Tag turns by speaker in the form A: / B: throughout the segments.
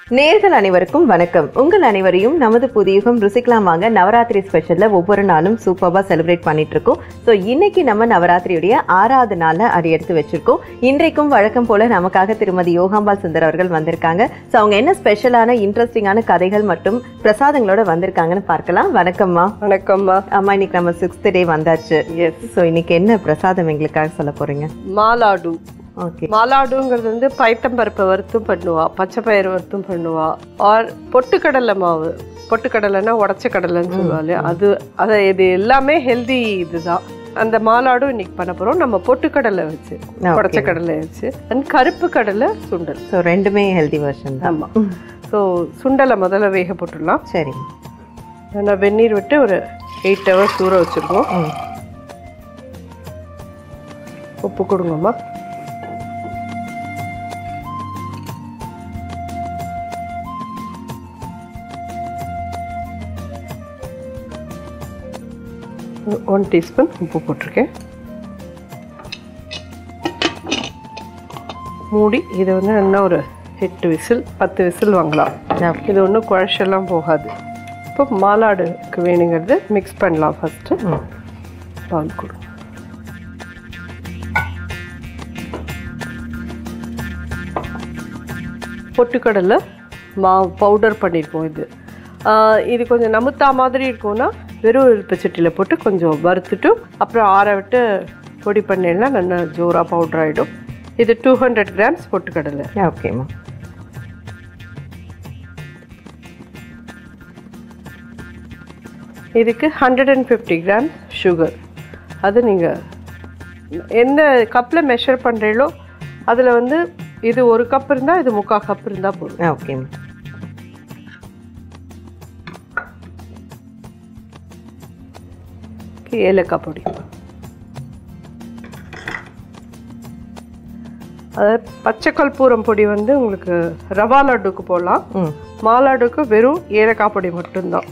A: நேர்கள் அனைவருக்கும் வணக்கம் உங்கள் அனைவரையும் நமது புதியுகம் ருசிக்கலாமாங்க நவராத்திரி ஸ்பெஷல்ல ஒவ்வொரு நாளும் சூப்பராக செலிப்ரேட் பண்ணிட்டு இருக்கோம் ஸோ இன்னைக்கு நம்ம நவராத்திரியுடைய ஆறாவது நாள்ல அடி எடுத்து வச்சிருக்கோம் இன்றைக்கும் வழக்கம் போல நமக்காக திருமதி யோகாம்பால் சுந்தர் அவர்கள் வந்திருக்காங்க ஸோ அவங்க என்ன ஸ்பெஷலான இன்ட்ரெஸ்டிங்கான கதைகள் மற்றும் பிரசாதங்களோட வந்திருக்காங்கன்னு பார்க்கலாம் வணக்கம்மா
B: வணக்கம்மா
A: அம்மா இன்னைக்கு நம்ம சிக்ஸ்த் டே வந்தாச்சு
B: எஸ்
A: ஸோ இன்னைக்கு என்ன பிரசாதம் எங்களுக்காக சொல்ல போறீங்க
B: மாலாடு
A: ஓகே
B: மாலாடுங்கிறது வந்து பைத்தம்பருப்பை வறுத்தும் பண்ணுவா பச்சை பயிறு வறுத்தும் பண்ணுவா ஆர் பொட்டுக்கடலை மாவு பொட்டுக்கடலைன்னா உடச்ச கடலைன்னு சொல்லுவாங்க அது அதை இது எல்லாமே ஹெல்தி இதுதான் அந்த மாலாடும் இன்னைக்கு பண்ண போறோம் நம்ம பொட்டுக்கடலை வச்சு உடச்ச கடலை வச்சு அண்ட் கருப்பு கடலை சுண்டல்
A: ஸோ ரெண்டுமே ஹெல்தி வெர்ஷன் தான்
B: ஆமா ஸோ சுண்டலை முதல்ல வேக போட்டுடலாம்
A: சரிங்க
B: நான் வெந்நீர் விட்டு ஒரு எயிட் ஹவர்ஸ் ஊற வச்சுருக்கோம்
A: ம்
B: உப்பு கொடுங்கம்மா ஒன் டீஸ்பூன் உப்பு போட்டிருக்கேன் மூடி இதை வந்து இன்னும் ஒரு எட்டு விசில் பத்து விசில் வாங்கலாம்
A: ஓகே
B: இது ஒன்றும் குழச்செல்லாம் போகாது இப்போ மாலாடுக்கு வேணுங்கிறது மிக்ஸ் பண்ணலாம் ஃபஸ்ட்டு
A: ம்
B: பால் கொடு பொட்டுக்கடலை மாவு பவுடர் பண்ணியிருக்கோம் இது ஆஹ் இது கொஞ்சம் நமுத்தா மாதிரி இருக்கும்னா வெறும் இருப்பு சட்டியில் போட்டு கொஞ்சம் வறுத்துட்டு அப்புறம் ஆற விட்டு பொடி பண்ணிடனா நல்லா ஜோராக பவுடர் ஆகிடும் இது டூ ஹண்ட்ரட் கிராம்ஸ் பொட்டுக்கடலை
A: ஓகேம்மா
B: இதுக்கு hundred and fifty gram sugar அது நீங்கள் எந்த கப்பில் மெஷர் பண்ணுறீங்களோ அதில் வந்து இது ஒரு கப் இருந்தால் இது முக்கால் கப் இருந்தால் போதும்
A: ஓகேம்மா
B: ஏலக்காய் பொடி அதாவது பச்சை கற்பூரம் பொடி வந்து உங்களுக்கு ரவா லட்டுக்கு போடலாம்
A: ம்
B: மாலாடுக்கு வெறும் ஏலக்காய் பொடி மட்டும்தான்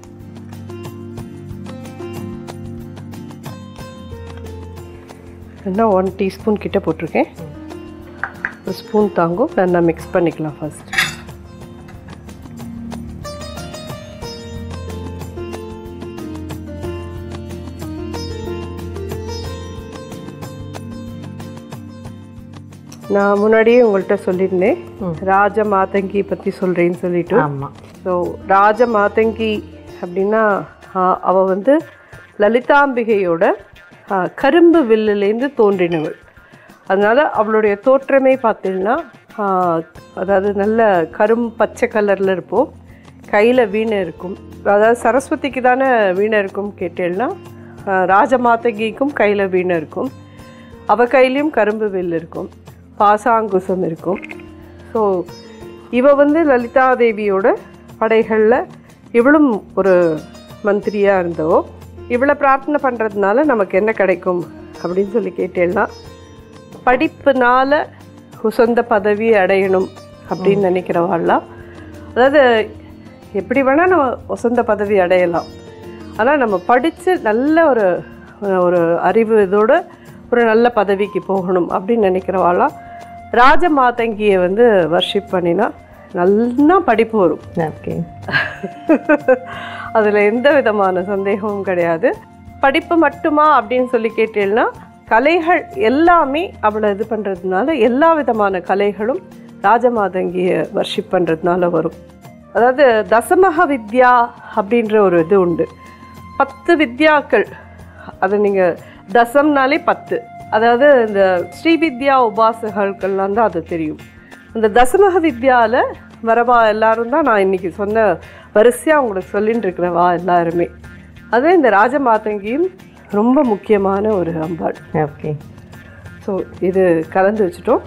B: என்ன ஒன் டீஸ்பூன் கிட்ட போட்டிருக்கேன் ஒரு ஸ்பூன் தாங்கும் நல்லா மிக்ஸ் பண்ணிக்கலாம் ஃபர்ஸ்ட் நான் முன்னாடியே உங்கள்கிட்ட சொல்லியிருந்தேன் ராஜ மாதங்கி பற்றி சொல்கிறேன்னு சொல்லிட்டு
A: ஆமாம்
B: ஸோ ராஜ மாதங்கி அப்படின்னா ஆஹ், அவ வந்து லலிதாம்பிகையோட ஆஹ், கரும்பு வில்லுலேருந்து தோன்றினவள் அதனால அவளுடைய தோற்றமே பார்த்தீங்கன்னா ஆஹ், அதாவது நல்ல கரும் பச்சை கலரில் இருப்போம் கையில் வீணை இருக்கும் அதாவது சரஸ்வதிக்கு தானே வீணை இருக்கும் கேட்டேன்னா ஆஹ், ராஜ மாதங்கிக்கும் கையில் வீணை இருக்கும் அவ கையிலையும் கரும்பு வில் இருக்கும் பாசாங்குசம் இருக்கும் ஸோ இவ வந்து லலிதா தேவியோட படைகளில் இவளும் ஒரு மந்திரியாக இருந்தவோ இவளை பிரார்த்தனை பண்ணுறதுனால நமக்கு என்ன கிடைக்கும் அப்படின்னு சொல்லி கேட்டேன்னா படிப்புனால உசந்த பதவி அடையணும் அப்படின்னு நினைக்கிறவாள்லாம் அதாவது எப்படி வேணால் நம்ம உசந்த பதவி அடையலாம் ஆனால் நம்ம படித்து நல்ல ஒரு ஒரு அறிவு இதோட ஒரு நல்ல பதவிக்கு போகணும் அப்படின்னு நினைக்கிறவாளாம் ராஜ மாதங்கியை வந்து வர்ஷிப் பண்ணினா நல்லா படிப்பு வரும்
A: ஓகே
B: அதில் எந்த விதமான சந்தேகமும் கிடையாது படிப்பு மட்டுமா அப்படின்னு சொல்லி கேட்டீங்கன்னா கலைகள் எல்லாமே அவளை இது பண்ணுறதுனால எல்லா விதமான கலைகளும் ராஜமாதங்கியை வர்ஷிப் பண்ணுறதுனால வரும் அதாவது தசமக வித்யா அப்படின்ற ஒரு இது உண்டு பத்து வித்யாக்கள் அதை நீங்கள் தசம்னாலே பத்து அதாவது இந்த ஸ்ரீவித்யா உபாசகர்களுக்கெல்லாம் தான் அது தெரியும் அந்த தசமக வித்யாவில் வரவா எல்லாரும் தான் நான் இன்னைக்கு சொன்ன வரிசையாக உங்களுக்கு சொல்லிட்டு இருக்கிறவா எல்லாருமே அதே இந்த ராஜமாதங்கியும் ரொம்ப முக்கியமான ஒரு அம்பாள்
A: ஓகே
B: ஸோ இது கலந்து வச்சுட்டோம்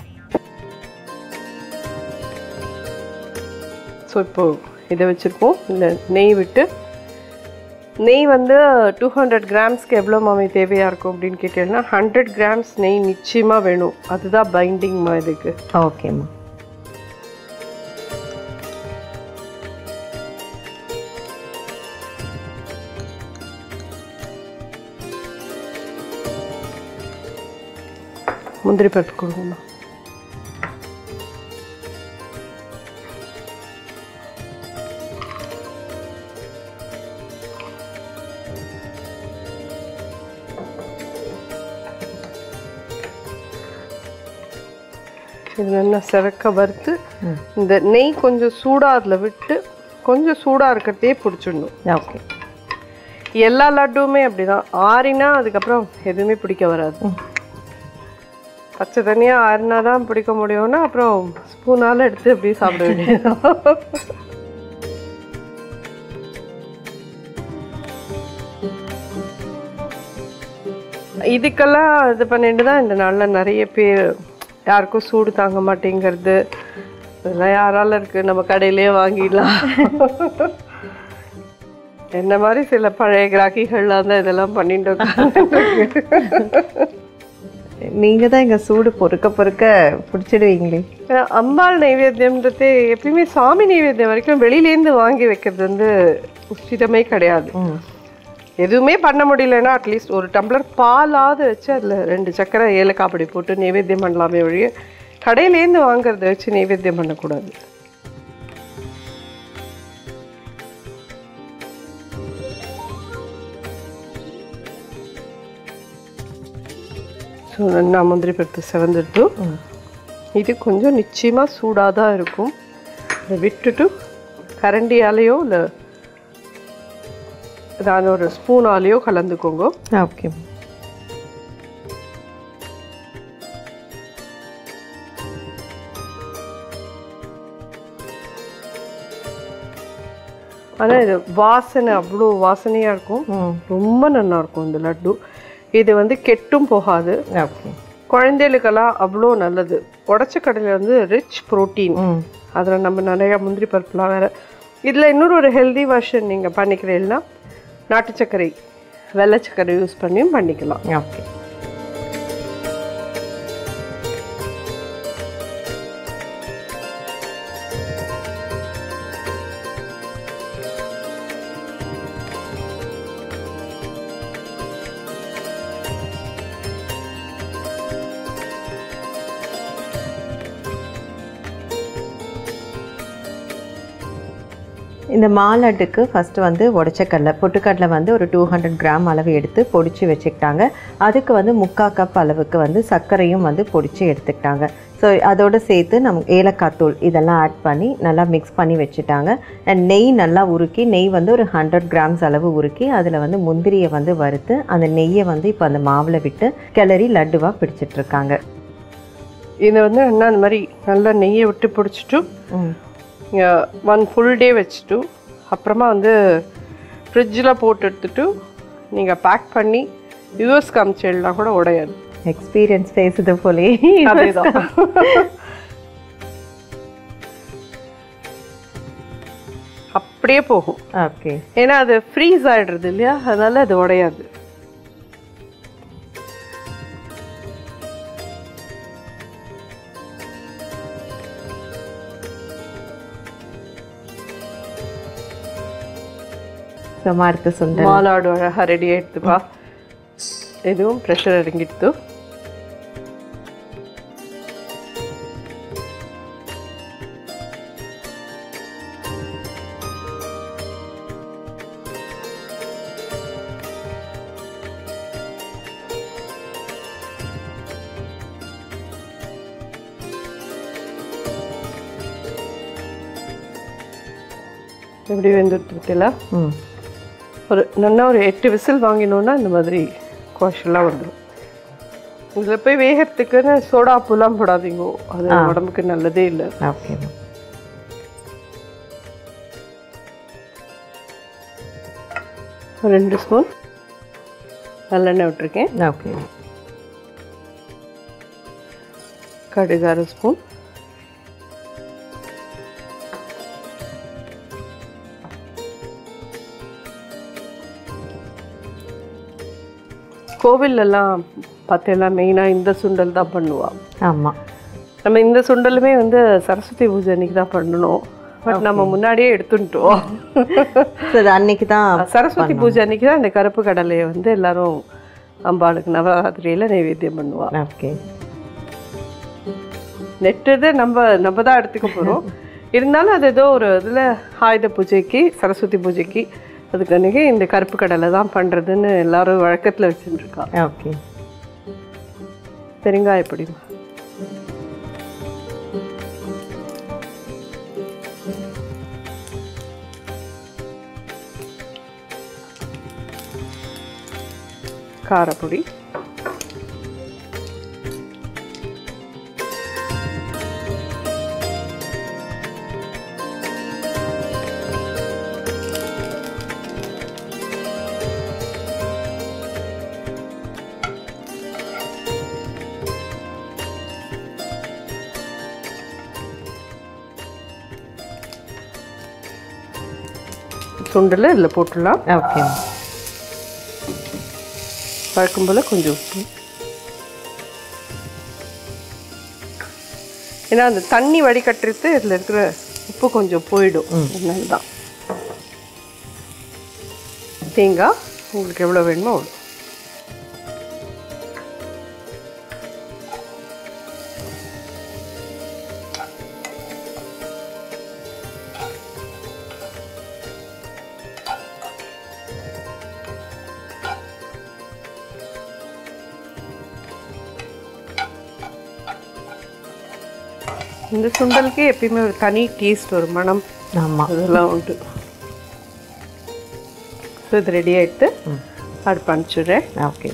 B: ஸோ இப்போ இதை வச்சுருக்கோம் இந்த நெய் விட்டு நெய் வந்து டூ ஹண்ட்ரட் கிராம்ஸ்க்கு எவ்வளோ மாமி தேவையாக இருக்கும் அப்படின்னு கேட்டீங்கன்னா ஹண்ட்ரட் கிராம்ஸ் நெய் நிச்சயமாக வேணும் அதுதான் பைண்டிங்மா இதுக்கு
A: ஓகேம்மா
B: முந்திரி பருப்பு கொடுங்கம்மா இது நல்லா செவக்க வறுத்து இந்த நெய் கொஞ்சம் சூடாக அதில் விட்டு கொஞ்சம் சூடாக இருக்கிறதே பிடிச்சிடணும்
A: ஓகே
B: எல்லா லட்டுவுமே அப்படிதான் ஆறினா அதுக்கப்புறம் எதுவுமே பிடிக்க வராது பச்சை தண்ணியாக ஆறினா தான் பிடிக்க முடியும்னா அப்புறம் ஸ்பூனால் எடுத்து அப்படியே சாப்பிட வேண்டியது இதுக்கெல்லாம் இது பண்ணிட்டு தான் இந்த நாளில் நிறைய பேர் யாருக்கும் சூடு தாங்க மாட்டேங்கிறது இதெல்லாம் யாரால இருக்கு நம்ம கடையிலேயே வாங்கிடலாம் என்ன மாதிரி சில பழைய கிராக்கிகள்லாம் தான் இதெல்லாம் பண்ணிட்டு இருக்காங்க
A: நீங்க தான் இங்க சூடு பொறுக்க பொறுக்க பிடிச்சிடுவீங்களே
B: ஏன்னா, அம்பாள் நைவேத்தியம்ன்றது எப்பயுமே சாமி நைவேத்தியம் வரைக்கும் வெளியிலேருந்து வாங்கி வைக்கிறது வந்து உச்சிதமே கிடையாது எதுவுமே பண்ண முடியலன்னா அட்லீஸ்ட் ஒரு டம்ளர் பாலாவது வச்சு அதில் ரெண்டு சக்கரை ஏலக்காய் பொடி போட்டு நைவேத்தியம் பண்ணலாமே ஒழிய கடையிலேருந்து வாங்குறத வச்சு நைவேத்தியம் பண்ணக்கூடாது ஸோ நல்லா முந்திரி பருப்பு செவந்துடுத்து இது கொஞ்சம் நிச்சயமாக சூடாக தான் இருக்கும் இதை விட்டுட்டு கரண்டியாலேயோ இல்லை ஏதாவது ஒரு ஸ்பூனாலேயோ கலந்துக்கோங்க
A: ஓகே
B: ஆனால் இது வாசனை அவ்வளோ வாசனையாக இருக்கும்
A: ம்
B: ரொம்ப நல்லா இருக்கும் இந்த லட்டு இது வந்து கெட்டும் போகாது
A: ஓகே
B: குழந்தைகளுக்கெல்லாம் அவ்வளோ நல்லது உடச்ச கடலை வந்து ரிச் ப்ரோட்டீன்
A: ம்
B: அதில் நம்ம நிறையா முந்திரி பருப்புலாம் வேறு இதில் இன்னொரு ஒரு ஹெல்தி வெர்ஷன் நீங்கள் பண்ணிக்கிறீங்கன்னா நாட்டு சர்க்கரை வெள்ளை சர்க்கரை யூஸ் பண்ணியும் பண்ணிக்கலாம்
A: ஓகே இந்த மாலட்டுக்கு ஃபஸ்ட்டு வந்து உடச்சக்கடலை பொட்டுக்கடலை வந்து ஒரு டூ ஹண்ட்ரட் கிராம் அளவு எடுத்து பொடிச்சு வச்சுக்கிட்டாங்க அதுக்கு வந்து முக்கால் கப் அளவுக்கு வந்து சர்க்கரையும் வந்து பொடிச்சு எடுத்துக்கிட்டாங்க ஸோ அதோடு சேர்த்து நம்ம ஏலக்காய் தூள் இதெல்லாம் ஆட் பண்ணி நல்லா மிக்ஸ் பண்ணி வச்சுட்டாங்க அண்ட் நெய் நல்லா உருக்கி நெய் வந்து ஒரு ஹண்ட்ரட் கிராம்ஸ் அளவு உருக்கி அதில் வந்து முந்திரியை வந்து வறுத்து அந்த நெய்யை வந்து இப்போ அந்த மாவில் விட்டு கிளறி லட்டுவாக பிடிச்சிட்ருக்காங்க
B: இதை வந்து என்ன அந்த மாதிரி நல்லா நெய்யை விட்டு பிடிச்சிட்டு
A: ம்
B: ஒன் ஃபுல் டே வச்சுட்டு அப்புறமா வந்து ஃப்ரிட்ஜில் போட்டு எடுத்துட்டு நீங்கள் பேக் பண்ணி யூஎஸ் காமிச்சேன்னா கூட உடையாது
A: எக்ஸ்பீரியன்ஸ் பேசுது போலே
B: அதேதான் அப்படியே போகும்
A: ஓகே
B: ஏன்னா அது ஃப்ரீஸ் ஆயிடுறது இல்லையா அதனால அது உடையாது
A: ஸோ அடுத்த சுண்டல்
B: மாலாடு அழகா ரெடி ஆயிடுத்துப்பா எதுவும் ப்ரெஷர் இறங்கிடுத்து எப்படி வெந்துட்டுல
A: ம்
B: ஒரு நல்லா ஒரு எட்டு விசில் வாங்கினோன்னா இந்த மாதிரி குவாஷெல்லாம் வந்துடும் இதில் போய் வேகறதுக்குன்னு சோடா உப்புலாம் போடாதீங்க அது உடம்புக்கு நல்லதே இல்லை
A: ஓகே
B: ஒரு ரெண்டு ஸ்பூன் நல்லெண்ணெய் விட்டுருக்கேன்
A: ஓகே
B: கடுகு அரை ஸ்பூன் கோவில்லலாம் பார்த்தீங்கன்னா மெயினாக இந்த சுண்டல் தான் பண்ணுவா
A: ஆமாம்
B: நம்ம இந்த சுண்டலுமே வந்து சரஸ்வதி பூஜை அன்னைக்கு தான் பண்ணணும் பட் நம்ம முன்னாடியே எடுத்துட்டோம்
A: ஸோ அது அன்னைக்கு தான்
B: சரஸ்வதி பூஜை அன்னைக்கு தான் இந்த கருப்பு கடலையை வந்து எல்லாரும் அம்பாளுக்கு நவராத்திரியில் நைவேத்தியம் பண்ணுவா
A: ஓகே
B: நெட்டது நம்ம நம்ம தான் எடுத்துக்க போகிறோம் இருந்தாலும் அது ஏதோ ஒரு இதில் ஆயுத பூஜைக்கு சரஸ்வதி பூஜைக்கு அதுக்கு அன்றைக்கி இந்த கருப்பு கடலை தான் பண்ணுறதுன்னு எல்லாரும் வழக்கத்தில் வச்சுட்டுருக்கா
A: ஓகே
B: பெருங்காய பொடிமா காரப்பொடி சுண்டலை இதில் போட்டுடலாம்
A: ஓகே
B: வழக்கம் போல் கொஞ்சம் உப்பு ஏன்னா அந்த தண்ணி வடிகட்டுறது இதில் இருக்கிற உப்பு கொஞ்சம் போயிடும் அதனால தான் தேங்காய் உங்களுக்கு எவ்வளோ வேணுமோ அவ்வளோ இந்த சுண்டலுக்கு எப்பயுமே ஒரு தனி டேஸ்ட் ஒரு மனம்
A: ஆமாம்
B: அதெல்லாம் உண்டு ஸோ இது ரெடி ஆகிட்டு அடுப்பு அனுப்பிச்சிடுறேன்
A: ஓகே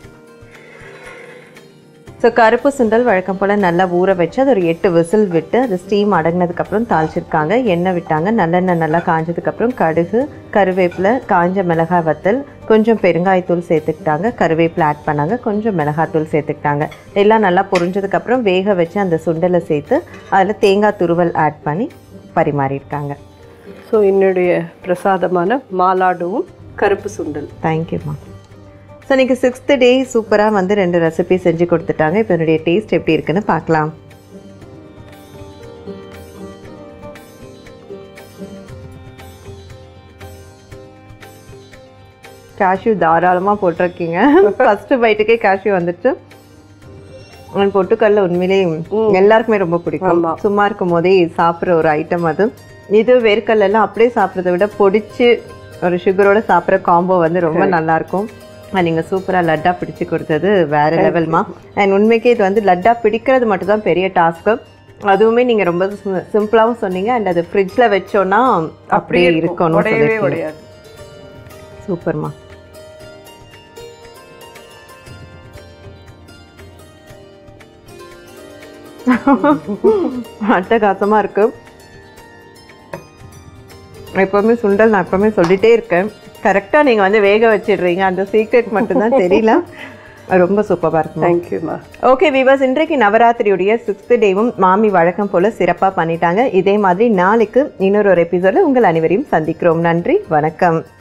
A: ஸோ கருப்பு சுண்டல் வழக்கம் போல் நல்லா ஊற வச்சு அது ஒரு எட்டு விசில் விட்டு அது ஸ்டீம் அடங்கினதுக்கப்புறம் தாளிச்சிருக்காங்க எண்ணெய் விட்டாங்க நல்லெண்ணெய் நல்லா காஞ்சதுக்கப்புறம் கடுகு கருவேப்பிலை காஞ்ச மிளகாய் வத்தல் கொஞ்சம் பெருங்காயத்தூள் சேர்த்துக்கிட்டாங்க கருவேப்பிலை ஆட் பண்ணாங்க கொஞ்சம் மிளகாத்தூள் சேர்த்துக்கிட்டாங்க எல்லாம் நல்லா பொரிஞ்சதுக்கப்புறம் வேக வச்சு அந்த சுண்டலை சேர்த்து அதில் தேங்காய் துருவல் ஆட் பண்ணி பரிமாறியிருக்காங்க
B: ஸோ என்னுடைய பிரசாதமான மாலாடுவும் கருப்பு சுண்டல்
A: தேங்க்யூம்மா ஸோ இன்னைக்கு சிக்ஸ்த்து டே சூப்பராக வந்து ரெண்டு ரெசிபி செஞ்சு கொடுத்துட்டாங்க இப்போ என்னுடைய டேஸ்ட் எப்படி இருக்குன்னு பார்க்கலாம் கேஷ்யூ தாராளமாக போட்டிருக்கீங்க ஃபஸ்ட்டு பைட்டுக்கே கேஷ்யூ வந்துச்சு உன் பொட்டுக்கல்ல உண்மையிலேயே எல்லாருக்குமே ரொம்ப பிடிக்கும்
B: ஆமா.
A: சும்மா இருக்கும் போதே சாப்பிட்ற ஒரு ஐட்டம் அது இது வேர்க்கல்ல எல்லாம் அப்படியே சாப்பிட்றத விட பொடிச்சு ஒரு சுகரோட சாப்பிட்ற காம்போ வந்து ரொம்ப நல்லா இருக்கும் அண்ட் நீங்கள் சூப்பராக லட்டா பிடிச்சு கொடுத்தது வேற லெவல்மா அண்ட் உண்மைக்கே இது வந்து லட்டா பிடிக்கிறது மட்டும் தான் பெரிய டாஸ்க்கு அதுவுமே நீங்கள் ரொம்ப சிம்பிளாகவும் சொன்னீங்க அண்ட் அது ஃப்ரிட்ஜில் வச்சோன்னா அப்படியே இருக்கணும்
B: உடையவே உடையாது
A: சூப்பர்மா அட்டகாசமாக இருக்கு எப்பவுமே சுண்டல் நான் எப்பவுமே சொல்லிட்டே இருக்கேன் கரெக்டாக நீங்கள் வந்து வேக வச்சிடுறீங்க அந்த சீக்ரெட் மட்டும்தான் தெரியல ரொம்ப சூப்பராக இருக்கும்
B: தேங்க்யூம்மா
A: ஓகே விவாஸ் இன்றைக்கு நவராத்திரியுடைய சிக்ஸ்த் டேவும் மாமி வழக்கம் போல சிறப்பாக பண்ணிட்டாங்க இதே மாதிரி நாளைக்கு இன்னொரு ஒரு எபிசோட உங்கள் அனைவரையும் சந்திக்கிறோம் நன்றி வணக்கம்